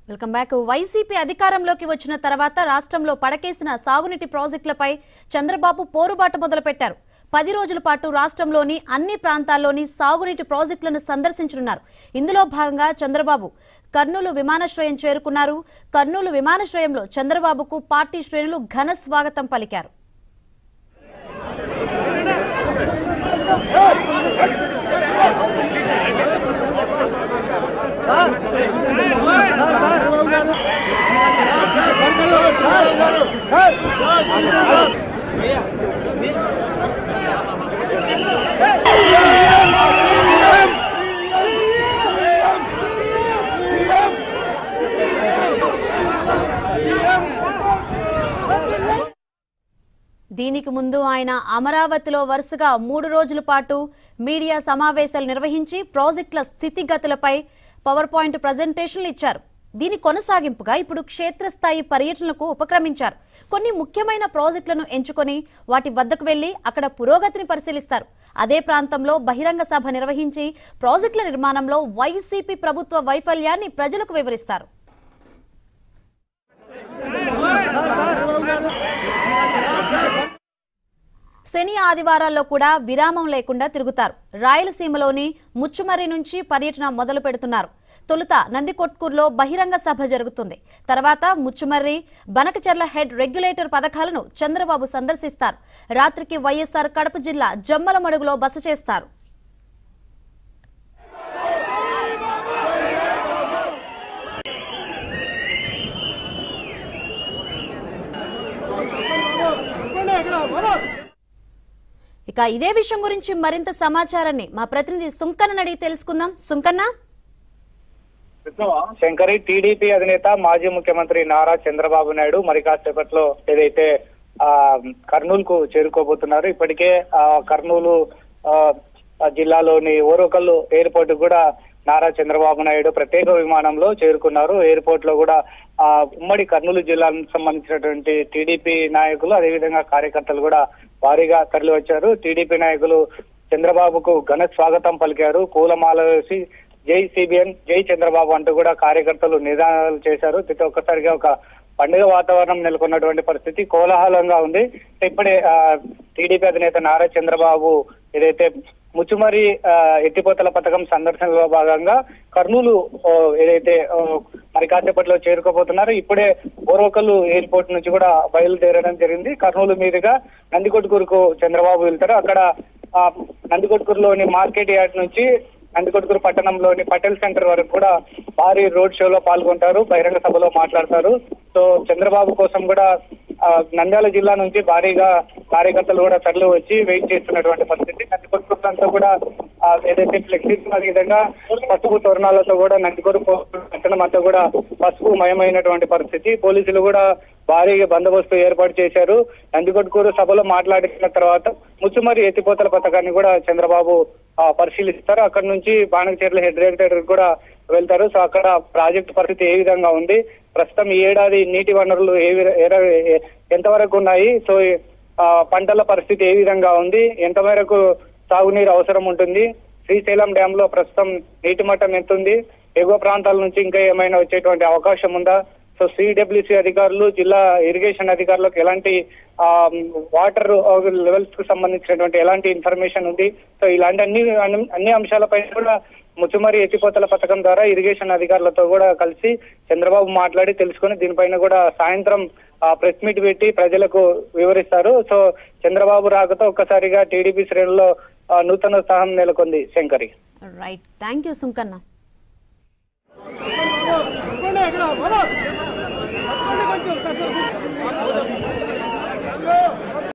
welcome back YCP అధికారంలోకి వచ్చిన తర్వాత రాష్ట్రంలో పడకేసిన సాగునీటి ప్రాజెక్టులపై చంద్రబాబు పోరుబాట మొదలుపెట్టారు పది రోజుల పాటు రాష్ట్రంలోని అన్ని ప్రాంతాల్లోని సాగునీటి ప్రాజెక్టులను సందర్శించనున్నారు ఇందులో భాగంగా చంద్రబాబు కర్నూలు విమానాశ్రయం చేరుకున్నారు కర్నూలు విమానాశ్రయంలో చంద్రబాబుకు పార్టీ శ్రేణులు ఘన స్వాగతం పలికారు దీనికి ముందు ఆయన అమరావతిలో వరుసగా మూడు రోజుల పాటు మీడియా సమావేశాలు నిర్వహించి ప్రాజెక్టుల స్థితిగతులపై పవర్ పాయింట్ ప్రజెంటేషన్లు ఇచ్చారు దీని కొనసాగింపుగా ఇప్పుడు క్షేత్రస్థాయి పర్యటనలకు ఉపక్రమించారు కొన్ని ముఖ్యమైన ప్రాజెక్టులను ఎంచుకొని వాటి వద్దకు వెళ్లి అక్కడ పురోగతిని పరిశీలిస్తారు అదే ప్రాంతంలో బహిరంగ సభ నిర్వహించి ప్రాజెక్టుల నిర్మాణంలో వైసీపీ ప్రభుత్వ వైఫల్యాన్ని ప్రజలకు వివరిస్తారు శని ఆదివారాల్లో కూడా విరామం లేకుండా తిరుగుతారు రాయలసీమలోని ముచ్చుమర్రి నుంచి పర్యటన మొదలు పెడుతున్నారు తొలుత నందికొట్కూరులో బహిరంగ సభ జరుగుతుంది తర్వాత ముచ్చుమర్రి బనకచర్ల హెడ్ రెగ్యులేటర్ పథకాలను చంద్రబాబు సందర్శిస్తారు రాత్రికి వైఎస్ఆర్ కడప జిల్లా జమ్మలమడుగులో బస చేస్తారు ఇక ఇదే విషయం గురించి మరింత సమాచారాన్ని మా ప్రతినిధి సుంకన్న అడిగి తెలుసుకుందాం సుంకన్న శంకరి టీడీపీ అధినేత మాజీ ముఖ్యమంత్రి నారా చంద్రబాబు నాయుడు మరి కాసేపట్లో ఏదైతే ఆ కర్నూలు కు చేరుకోబోతున్నారు ఇప్పటికే ఆ కర్నూలు ఆ ఆ జిల్లాలోని ఓరోకల్లు ఎయిర్పోర్ట్ కూడా నారా చంద్రబాబు నాయుడు ప్రత్యేక విమానంలో చేరుకున్నారు ఎయిర్పోర్ట్ లో కూడా ఆ ఉమ్మడి కర్నూలు జిల్లాకు సంబంధించినటువంటి టీడీపీ నాయకులు అదేవిధంగా కార్యకర్తలు కూడా భారీగా తరలి వచ్చారు టీడీపీ నాయకులు చంద్రబాబుకు ఘన స్వాగతం పలికారు పూలమాల వేసి జై సిబిఎన్ జై చంద్రబాబు అంటూ కూడా కార్యకర్తలు నిదానాలు చేశారు ప్రతి ఒక్కసారిగా ఒక పండుగ వాతావరణం నెలకొన్నటువంటి పరిస్థితి కోలాహలంగా ఉంది ఇప్పుడే ఆ, టీడీపీ అధినేత నారా చంద్రబాబు ఏదైతే ముచ్చుమరి ఆ, ఎత్తిపోతల పథకం సందర్శనలో భాగంగా కర్నూలు ఓ, ఏదైతే ఓ, మరి కాసేపట్లో చేరుకోబోతున్నారు ఇప్పుడే ఓరోకల్లు ఎయిర్పోర్ట్ నుంచి కూడా బయలుదేరడం జరిగింది కర్నూలు మీదుగా నందికొట్కూరుకు చంద్రబాబు వెళ్తారు అక్కడ ఆ, నందికొట్కూరులోని మార్కెట్ యార్డ్ నుంచి నందికొట్కూరు పట్టణంలోని పటేల్ సెంటర్ వరకు కూడా భారీ రోడ్ షోలో పాల్గొంటారు బహిరంగ సభలో మాట్లాడతారు సో చంద్రబాబు కోసం కూడా ఆ, నంద్యాల జిల్లా నుంచి భారీగా కార్యకర్తలు కూడా తరలి వచ్చి వెయిట్ చేస్తున్నటువంటి పరిస్థితి నందికొట్కూరు అంతా కూడా ఆ, ఏదైతే ఫ్లెక్సీస్ అదే విధంగా పసుపు తోరణాలతో కూడా నందికొట్టు పట్టణం అంతా కూడా పసుపు మయమైనటువంటి పరిస్థితి పోలీసులు కూడా భారీగా బందోబస్తు ఏర్పాటు చేశారు నందికొట్కూరు సభలో మాట్లాడిన తర్వాత ముచ్చుమరి ఎత్తిపోతల పథకాన్ని కూడా చంద్రబాబు ఆ, పరిశీలిస్తారు అక్కడ నుంచి బాణకచర్ల హెడ్ డైరెక్టర్ కూడా వెళ్తారు సో అక్కడ ప్రాజెక్ట్ పరిస్థితి ఏ విధంగా ఉంది ప్రస్తుతం ఈ ఏడాది నీటి వనరులు ఏ వి- ఏ- ఏ- ఎంతవరకు ఉన్నాయి సో ఆ, పంటల పరిస్థితి ఏ విధంగా ఉంది ఎంత మేరకు సాగునీరు అవసరం ఉంటుంది శ్రీశైలం డ్యామ్ లో ప్రస్తుతం నీటి మట్టం ఎంత ఉంది ఎగువ ప్రాంతాల నుంచి ఇంకా ఏమైనా వచ్చేటువంటి అవకాశం ఉందా సో సిడబ్ల్యూసి అధికారులు జిల్లా ఇరిగేషన్ అధికారులకు ఎలాంటి ఆ, వాటర్ లెవెల్స్ కు సంబంధించినటువంటి ఎలాంటి ఇన్ఫర్మేషన్ ఉంది సో ఇలాంటి అన్ని అన్ని- అన్ని అంశాలపై కూడా ముచ్చుమరి ఎత్తిపోతల పథకం ద్వారా ఇరిగేషన్ అధికారులతో కూడా కలిసి చంద్రబాబు మాట్లాడి తెలుసుకొని దీనిపైన కూడా సాయంత్రం ప్రెస్ మీట్ పెట్టి ప్రజలకు వివరిస్తారు సో చంద్రబాబు రాకతో ఒక్కసారిగా టీడీపీ శ్రేణుల్లో ఆ, నూతన ఉత్సాహం నెలకొంది Shankari right thank you Sunkanna కొంచెం